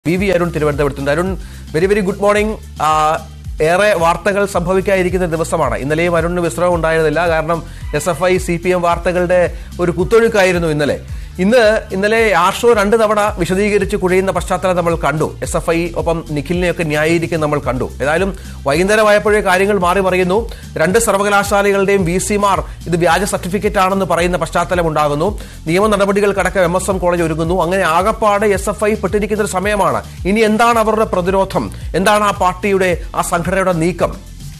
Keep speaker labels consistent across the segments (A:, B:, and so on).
A: V V Arun തിരുവനന്തപുരത്തുണ്ട് Arun very very good morning ഏറെ വാർത്തകൾ സംഭവിക്കാതിരിക്കുന്ന ദിവസമാണ് ഇന്നലെയും അരുണിന് വിശ്രമം ഉണ്ടായിരുന്നില്ല കാരണം S F I C P M വാർത്തകളുടെ ഒരു കുത്തൊഴുക്കായിരുന്നു ഇന്നലെ ഇന്ന് ഇന്നലെ ആർഷോ രണ്ട് തവണ വിശദീകരിച്ച് കുഴയുന്ന പശ്ചാത്തലം നമ്മൾ കണ്ടു എസ് എഫ് ഐ ഒപ്പം നിഖിലിനെയൊക്കെ ന്യായീകരിക്കുന്ന നമ്മൾ കണ്ടു ഏതായാലും വൈകുന്നേരമായപ്പോഴേ കാര്യങ്ങൾ മാറി മറിയുന്നു രണ്ട് സർവകലാശാലകളുടെയും വി സിമാർ ഇത് വ്യാജ സർട്ടിഫിക്കറ്റ് ആണെന്ന് പറയുന്ന പശ്ചാത്തലം ഉണ്ടാകുന്നു നിയമ നടപടികൾക്കടക്കം എം എസ് എം കോളേജ് ഒരുങ്ങുന്നു അങ്ങനെ ആകപ്പാട് എസ് എഫ് ഐ പെട്ടിരിക്കുന്ന ഒരു സമയമാണ് ഇനി എന്താണ് അവരുടെ പ്രതിരോധം എന്താണ് ആ പാർട്ടിയുടെ ആ സംഘടനയുടെ നീക്കം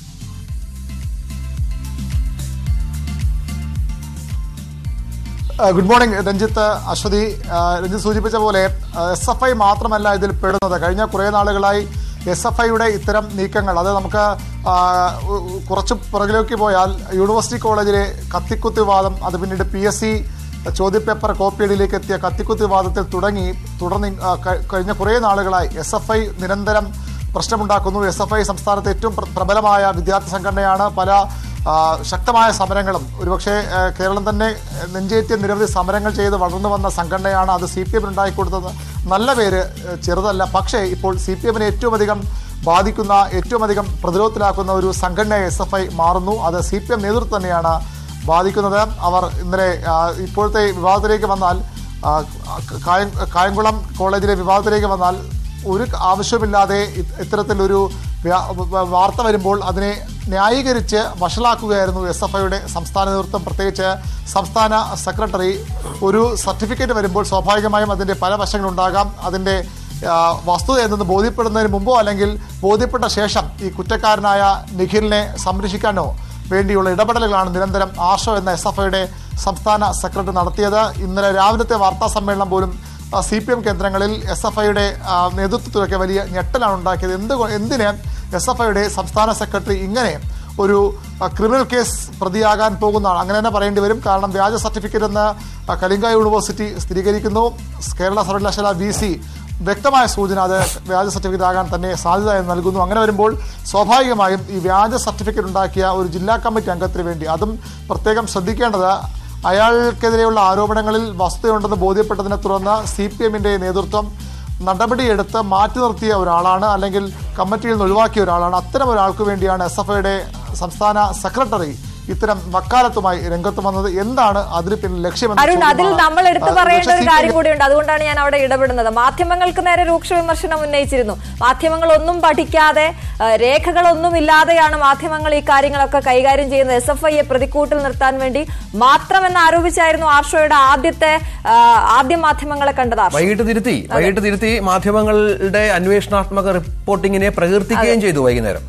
B: ആ, ഗുഡ് മോർണിംഗ് രഞ്ജിത്ത് അശ്വതി ആ, രഞ്ജിത്ത് സൂചിപ്പിച്ച പോലെ എസ് എഫ് ഐ മാത്രമല്ല ഇതിൽ പെടുന്നത് കഴിഞ്ഞ കുറേ നാളുകളായി എസ് എഫ് ഐയുടെ ഇത്തരം നീക്കങ്ങൾ അത് നമുക്ക് ആ, ഉ- ഉ- കുറച്ച് പുറകിലേക്ക് പോയാൽ യൂണിവേഴ്സിറ്റി കോളേജിലെ കത്തിക്കുത്തി വാദം അത് പിന്നീട് പി എസ് സി ചോദ്യപേപ്പർ കോപ്പിയടിയിലേക്ക് എത്തിയ കത്തിക്കുത്തി വാദത്തിൽ തുടങ്ങി തുടർന്ന് ആ, ക- കഴിഞ്ഞ കുറേ നാളുകളായി എസ് എഫ് ഐ നിരന്തരം പ്രശ്നമുണ്ടാക്കുന്നു എസ് എഫ് ഐ സംസ്ഥാനത്തെ ഏറ്റവും പ്ര- പ്രബലമായ വിദ്യാർത്ഥി സംഘടനയാണ് പല ആ, ശക്തമായ സമരങ്ങളും ഒരുപക്ഷെ ആ, കേരളം തന്നെ ആ, നെഞ്ചേറ്റിയ നിരവധി സമരങ്ങൾ ചെയ്ത് വളർന്നു വന്ന സംഘടനയാണ് അത് സി പി എമ്മിന് ഉണ്ടാക്കിക്കൊടുത്തത് നല്ല പേര് ആ, ചെറുതല്ല പക്ഷേ ഇപ്പോൾ സി പി എമ്മിനെ ഏറ്റവും അധികം ബാധിക്കുന്ന ഏറ്റവും അധികം പ്രതിരോധത്തിലാക്കുന്ന ഒരു സംഘടന എസ് എഫ് ഐ മാറുന്നു അത് സി പി എം നേതൃത്വം തന്നെയാണ് ബാധിക്കുന്നത് അവർ ഇന്നലെ ആ, ഇപ്പോഴത്തെ വിവാദത്തിലേക്ക് വന്നാൽ ആ, കായം- കായംകുളം കോളേജിലെ വിവാദത്തിലേക്ക് വന്നാൽ ഒരു ആവശ്യമില്ലാതെ ഇ- ഇത്തരത്തിലൊരു വ്യാ- വ- വാർത്ത വരുമ്പോൾ അതിനെ ന്യായീകരിച്ച് വഷളാക്കുകയായിരുന്നു എസ് എഫ് ഐയുടെ സംസ്ഥാന നേതൃത്വം പ്രത്യേകിച്ച് സംസ്ഥാന സെക്രട്ടറി ഒരു സർട്ടിഫിക്കറ്റ് വരുമ്പോൾ സ്വാഭാവികമായും അതിൻ്റെ പല വശങ്ങളുണ്ടാകാം അതിൻ്റെ ആ, വസ്തുത എന്തെന്ന് ബോധ്യപ്പെടുന്നതിന് മുമ്പോ അല്ലെങ്കിൽ ബോധ്യപ്പെട്ട ശേഷം ഈ കുറ്റക്കാരനായ നിഖിലിനെ സംരക്ഷിക്കാനോ വേണ്ടിയുള്ള ഇടപെടലുകളാണ് നിരന്തരം ആഷോ എന്ന എസ് എഫ് ഐയുടെ സംസ്ഥാന സെക്രട്ടറി നടത്തിയത് ഇന്നലെ രാവിലത്തെ വാർത്താ സമ്മേളനം പോലും സി പി എം കേന്ദ്രങ്ങളിൽ എസ് എഫ് ഐയുടെ നേതൃത്വത്തിലൊക്കെ വലിയ ഞെട്ടലാണ് ഉണ്ടാക്കിയത് എന്ത് എന്തിന് എസ് എഫ് ഐയുടെ സംസ്ഥാന സെക്രട്ടറി ഇങ്ങനെ ഒരു ആ, ക്രിമിനൽ കേസ് പ്രതിയാകാൻ പോകുന്നതാണ് അങ്ങനെ തന്നെ പറയേണ്ടി വരും കാരണം വ്യാജ സർട്ടിഫിക്കറ്റ് എന്ന് ആ, കലിംഗ യൂണിവേഴ്സിറ്റി സ്ഥിരീകരിക്കുന്നു കേരള സർവകലാശാല വി സി വ്യക്തമായ സൂചന അത് വ്യാജ സർട്ടിഫിക്കറ്റ് ആകാൻ തന്നെ സാധ്യത എന്ന് നൽകുന്നു അങ്ങനെ വരുമ്പോൾ സ്വാഭാവികമായും ഈ വ്യാജ സർട്ടിഫിക്കറ്റ് ഉണ്ടാക്കിയ ഒരു ജില്ലാ കമ്മിറ്റി അംഗത്തിന് വേണ്ടി അതും പ്രത്യേകം ശ്രദ്ധിക്കേണ്ടത് അയാൾക്കെതിരെയുള്ള ആരോപണങ്ങളിൽ വസ്തുതയുണ്ടെന്ന് ബോധ്യപ്പെട്ടതിനെ തുടർന്ന് സി പി എമ്മിൻ്റെ നേതൃത്വം നടപടിയെടുത്ത് മാറ്റി നിർത്തിയ ഒരാളാണ് അല്ലെങ്കിൽ കമ്മിറ്റിയിൽ നിന്ന് ഒഴിവാക്കിയ ഒരാളാണ് അത്തരം ഒരാൾക്ക് വേണ്ടിയാണ് എസ് എഫ് ഐയുടെ സംസ്ഥാന സെക്രട്ടറി ഇത്തരം വക്കാലത്തുമായി രംഗത്ത് വന്നത് എന്താണ് അതിന് പിന്നിൽ ലക്ഷ്യമെന്ന്
C: അരുൺ അതിൽ
B: ചോദ്യമാണ്.
C: നമ്മൾ എടുത്തു
B: ആ,
C: പറയേണ്ട
B: പക്ഷേ
C: ഒരു
B: CPM
C: കാര്യം കൂടിയുണ്ട് അതുകൊണ്ടാണ് ഞാൻ അവിടെ ഇടപെടുന്നത് മാധ്യമങ്ങൾക്ക് നേരെ രൂക്ഷ വിമർശനം ഉന്നയിച്ചിരുന്നു മാധ്യമങ്ങൾ ഒന്നും പഠിക്കാതെ ആ, രേഖകളൊന്നും ഇല്ലാതെയാണ് മാധ്യമങ്ങൾ ഈ കാര്യങ്ങളൊക്കെ കൈകാര്യം ചെയ്യുന്നത് എസ് എഫ് ഐയെ പ്രതിക്കൂട്ടിൽ നിർത്താൻ വേണ്ടി മാത്രമെന്ന് ആരോപിച്ചായിരുന്നു ആർഷോയുടെ ആദ്യത്തെ ആ, ആദ്യം മാധ്യമങ്ങളെ കണ്ടത് ആർഷോ
A: വൈകിട്ട് തിരുത്തി വൈകിട്ട് തിരുത്തി മാധ്യമങ്ങളുടെ അന്വേഷണാത്മക റിപ്പോർട്ടിങ്ങിനെ പ്രകീർത്തിക്കുകയും ചെയ്തു വൈകുന്നേരം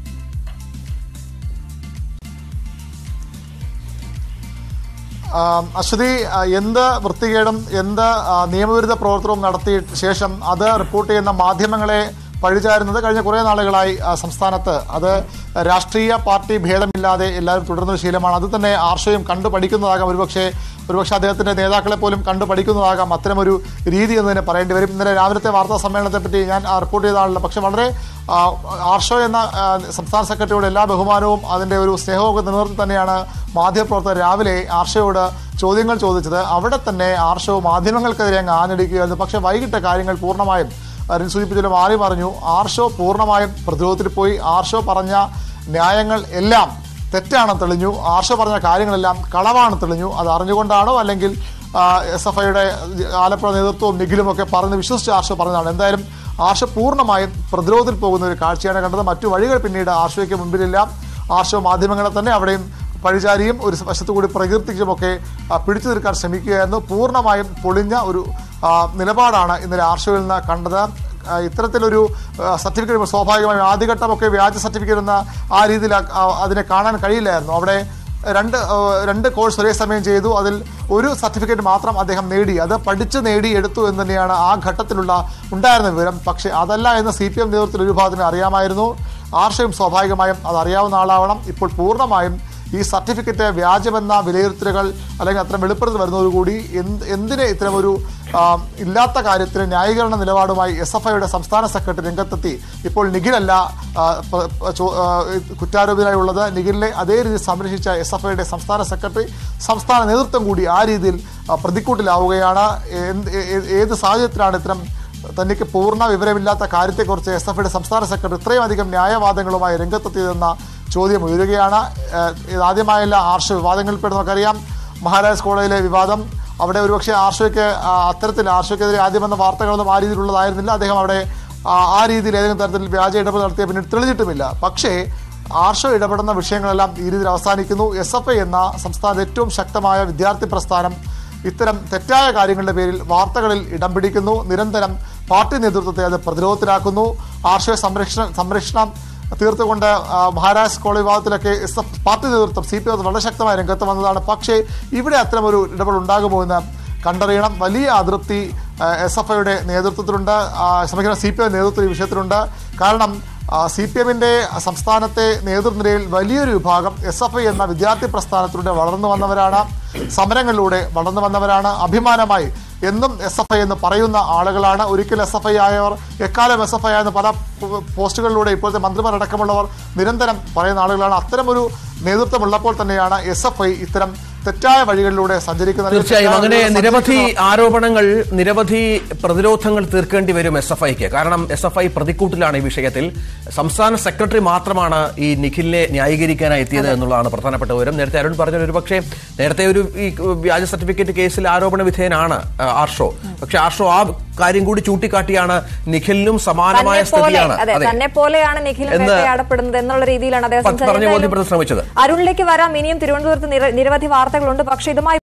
B: ആ, അശ്വതി ആ, എന്ത് വൃത്തികേടും എന്ത് ആ, നിയമവിരുദ്ധ പ്രവർത്തനവും നടത്തിയ ശേഷം അത് റിപ്പോർട്ട് ചെയ്യുന്ന മാധ്യമങ്ങളെ പഴിചാരുന്നത് കഴിഞ്ഞ കുറേ നാളുകളായി ആ, സംസ്ഥാനത്ത് അത് രാഷ്ട്രീയ പാർട്ടി ഭേദമില്ലാതെ എല്ലാവരും തുടരുന്ന ശീലമാണ് അത് തന്നെ ആർഷയും കണ്ടു പഠിക്കുന്നതാകാം ഒരുപക്ഷെ ഒരുപക്ഷെ അദ്ദേഹത്തിന്റെ നേതാക്കളെ പോലും കണ്ടു പഠിക്കുന്നതാകാം അത്തരമൊരു രീതി എന്ന് തന്നെ പറയേണ്ടി വരും ഇന്നലെ രാവിലത്തെ വാർത്താ സമ്മേളനത്തെ പറ്റി ഞാൻ ആ, റിപ്പോർട്ട് ചെയ്തതാണല്ലോ പക്ഷെ വളരെ ആ, ആർഷോ എന്ന ആ, സംസ്ഥാന സെക്രട്ടറിയുടെ എല്ലാ ബഹുമാനവും അതിന്റെ ഒരു സ്നേഹവും ഒക്കെ നിലനിർത്തി തന്നെയാണ് മാധ്യമപ്രവർത്തകർ രാവിലെ ആർഷയോട് ചോദ്യങ്ങൾ ചോദിച്ചത് അവിടെ തന്നെ ആർഷോ മാധ്യമങ്ങൾക്കെതിരെ അങ്ങ് ആഞ്ഞടിക്കുകയായിരുന്നു പക്ഷേ വൈകിട്ട് കാര്യങ്ങൾ പൂർണ്ണമായും അരുൺ സൂചിപ്പിച്ചതിൽ മാറി പറഞ്ഞു ആർഷോ പൂർണ്ണമായും പ്രതിരോധത്തിൽ പോയി ആർഷോ പറഞ്ഞ ന്യായങ്ങൾ എല്ലാം തെറ്റാണെന്ന് തെളിഞ്ഞു ആർഷോ പറഞ്ഞ കാര്യങ്ങളെല്ലാം കളവാണ് തെളിഞ്ഞു അത് അറിഞ്ഞുകൊണ്ടാണോ അല്ലെങ്കിൽ എസ് എഫ് ഐയുടെ ആലപ്പുഴ നേതൃത്വവും നിഖിലും ഒക്കെ പറഞ്ഞ് വിശ്വസിച്ച് ആർഷോ പറഞ്ഞതാണ് എന്തായാലും ആർഷോ പൂർണ്ണമായും പ്രതിരോധത്തിൽ പോകുന്ന ഒരു കാഴ്ചയാണ് കണ്ടത് മറ്റു വഴികൾ പിന്നീട് ആർഷോയ്ക്ക് മുമ്പിലില്ല ആർഷോ മാധ്യമങ്ങളെ തന്നെ അവിടെയും പഴിചാരിയും ഒരു വശത്തു കൂടി പ്രകീർത്തിച്ചുമൊക്കെ ആ, പിടിച്ചു നിൽക്കാൻ ശ്രമിക്കുകയായിരുന്നു പൂർണ്ണമായും പൊളിഞ്ഞ ഒരു ആ, നിലപാടാണ് ഇന്നലെ ആർഷോയിൽ നിന്ന് കണ്ടത് ആ, ഇത്തരത്തിലൊരു സർട്ടിഫിക്കറ്റ് സ്വാഭാവികമായും ആദ്യഘട്ടമൊക്കെ വ്യാജ സർട്ടിഫിക്കറ്റ് എന്ന ആ രീതിയിൽ ആ- ആ- അതിനെ കാണാൻ കഴിയില്ലായിരുന്നു അവിടെ രണ്ട് ആ, രണ്ട് കോഴ്സ് ഒരേ സമയം ചെയ്തു അതിൽ ഒരു സർട്ടിഫിക്കറ്റ് മാത്രം അദ്ദേഹം നേടി അത് പഠിച്ച് നേടി എടുത്തു എന്ന് തന്നെയാണ് ആ ഘട്ടത്തിലുള്ള ഉണ്ടായിരുന്ന വിവരം പക്ഷേ അതല്ല എന്ന് സി പി എം നേതൃത്വത്തിൽ ഒരു വിഭാഗത്തിന് അറിയാമായിരുന്നു ആർഷയും സ്വാഭാവികമായും അത് അറിയാവുന്ന ആളാവണം ഇപ്പോൾ പൂർണ്ണമായും ഈ സർട്ടിഫിക്കറ്റ് വ്യാജമെന്ന വിലയിരുത്തലുകൾ അല്ലെങ്കിൽ അത്തരം വെളിപ്പെടുത്തൽ വരുന്നതോടുകൂടി എന്ത് എന്തിന് ഇത്തരമൊരു ആ, ഇല്ലാത്ത കാര്യത്തിന് ന്യായീകരണ നിലപാടുമായി എസ് എഫ് ഐയുടെ സംസ്ഥാന സെക്രട്ടറി രംഗത്തെത്തി ഇപ്പോൾ നിഖിലല്ല ആ, പ- പ- ചോ- ആ, കുറ്റാരോപിതനായി ഉള്ളത് നിഖിലിനെ അതേ രീതിയിൽ സംരക്ഷിച്ച എസ് എഫ് ഐയുടെ സംസ്ഥാന സെക്രട്ടറി സംസ്ഥാന നേതൃത്വം കൂടി ആ രീതിയിൽ ആ, പ്രതിക്കൂട്ടിലാവുകയാണ് എന്ത് ഏ- ഏ- ഏത് സാഹചര്യത്തിലാണ് ഇത്തരം തനിക്ക് പൂർണ്ണ വിവരമില്ലാത്ത കാര്യത്തെക്കുറിച്ച് എസ് എഫ് ഐയുടെ സംസ്ഥാന സെക്രട്ടറി ഇത്രയും അധികം ന്യായവാദങ്ങളുമായി രംഗത്തെത്തിയതെന്ന ചോദ്യം ഉയരുകയാണ് ഏഹ് ഇത് ആദ്യമായല്ല ആർഷ വിവാദങ്ങളിൽപ്പെടുന്ന നമുക്കറിയാം മഹാരാജ് കോളേജിലെ വിവാദം അവിടെ ഒരുപക്ഷെ ആർഷയ്ക്ക് ആ, അത്തരത്തിൽ ആർഷയ്ക്കെതിരെ ആദ്യം വന്ന വാർത്തകളൊന്നും ആ രീതിയിലുള്ളതായിരുന്നില്ല അദ്ദേഹം അവിടെ ആ, ആ രീതിയിൽ ഏതെങ്കിലും തരത്തിൽ വ്യാജ ഇടപെടൽ നടത്തിയ പിന്നീട് തെളിഞ്ഞിട്ടുമില്ല പക്ഷേ ആർഷോ ഇടപെടുന്ന വിഷയങ്ങളെല്ലാം ഈ രീതിയിൽ അവസാനിക്കുന്നു എസ് എഫ് ഐ എന്ന സംസ്ഥാനത്തെ ഏറ്റവും ശക്തമായ വിദ്യാർത്ഥി പ്രസ്ഥാനം ഇത്തരം തെറ്റായ കാര്യങ്ങളുടെ പേരിൽ വാർത്തകളിൽ ഇടം പിടിക്കുന്നു നിരന്തരം പാർട്ടി നേതൃത്വത്തെ അത് പ്രതിരോധത്തിലാക്കുന്നു ആർഷോ സംരക്ഷണ സംരക്ഷണം തീർത്തുകൊണ്ട് ആ, മഹാരാജ് കോളേജ് വിവാദത്തിലൊക്കെ എസ് എഫ് പാർട്ടി നേതൃത്വം സി പി എം വളരെ ശക്തമായ രംഗത്ത് വന്നതാണ് പക്ഷേ ഇവിടെ അത്തരമൊരു ഇടപെടൽ ഉണ്ടാകുമോ എന്ന് കണ്ടറിയണം വലിയ അതൃപ്തി എസ് എഫ് ഐയുടെ നേതൃത്വത്തിലുണ്ട് ആ, ക്ഷമിക്കണം സി പി ഐ നേതൃത്വം ഈ വിഷയത്തിലുണ്ട് കാരണം സി പി എമ്മിൻ്റെ സംസ്ഥാനത്തെ നേതൃനിരയിൽ വലിയൊരു വിഭാഗം എസ് എഫ് ഐ എന്ന വിദ്യാർത്ഥി പ്രസ്ഥാനത്തിലൂടെ വളർന്നു വന്നവരാണ് സമരങ്ങളിലൂടെ വളർന്നു വന്നവരാണ് അഭിമാനമായി എന്നും എസ് എഫ് ഐ എന്ന് പറയുന്ന ആളുകളാണ് ഒരിക്കൽ എസ് എഫ് ഐ ആയവർ എക്കാലം എസ് എഫ് ഐ ആയെന്ന് പല പോ- പോസ്റ്റുകളിലൂടെ ഇപ്പോഴത്തെ മന്ത്രിമാരടക്കമുള്ളവർ നിരന്തരം പറയുന്ന ആളുകളാണ് അത്തരമൊരു നേതൃത്വമുള്ളപ്പോൾ തന്നെയാണ് എസ് എഫ് ഐ ഇത്തരം തെറ്റായ വഴികളിലൂടെ സഞ്ചരിക്കുന്നത്
A: തീർച്ചയായും
B: തെറ്റായ
A: അങ്ങനെ
B: വഴികളിലൂടെ
A: നിരവധി
B: സഞ്ചരിക്കുന്ന-
A: ആരോപണങ്ങൾ നിരവധി പ്രതിരോധങ്ങൾ തീർക്കേണ്ടി വരും എസ് എഫ് ഐക്ക് കാരണം എസ് എഫ് ഐ പ്രതിക്കൂട്ടിലാണ് ഈ വിഷയത്തിൽ സംസ്ഥാന സെക്രട്ടറി മാത്രമാണ് ഈ നിഖിലിനെ ന്യായീകരിക്കാനായി എത്തിയത് എന്നുള്ളതാണ് പ്രധാനപ്പെട്ട വിവരം നേരത്തെ അരുൺ പറഞ്ഞ ഒരു പക്ഷേ നേരത്തെ ഒരു ഈ വ്യാജ സർട്ടിഫിക്കറ്റ് കേസിൽ ആരോപണ വിധേയനാണ് ആ, ആർഷോ പക്ഷെ ആർഷോ ആ കാര്യം കൂടി ചൂണ്ടിക്കാട്ടിയാണ് നിഖിലിനും സമാനമായ
C: തന്നെ പോലെ
A: സ്ഥിതിയാണ്
C: അതെ
A: അതെ
C: തന്നെ പോലെയാണ് നിഖിലും
A: എന്ന്
C: വേട്ടയാടപ്പെടുന്നത് എന്നുള്ള രീതിയിലാണ് അദ്ദേഹം
A: പറഞ്ഞു
C: സംസാരിച്ചത്.
A: ബോധ്യപ്പെടുത്താൻ ശ്രമിച്ചത്
C: അരുണിലേക്ക് വരാം ഇനിയും തിരുവനന്തപുരത്ത് നിര- നിരവധി വാർത്തകളുണ്ട് പക്ഷേ ഇതുമായി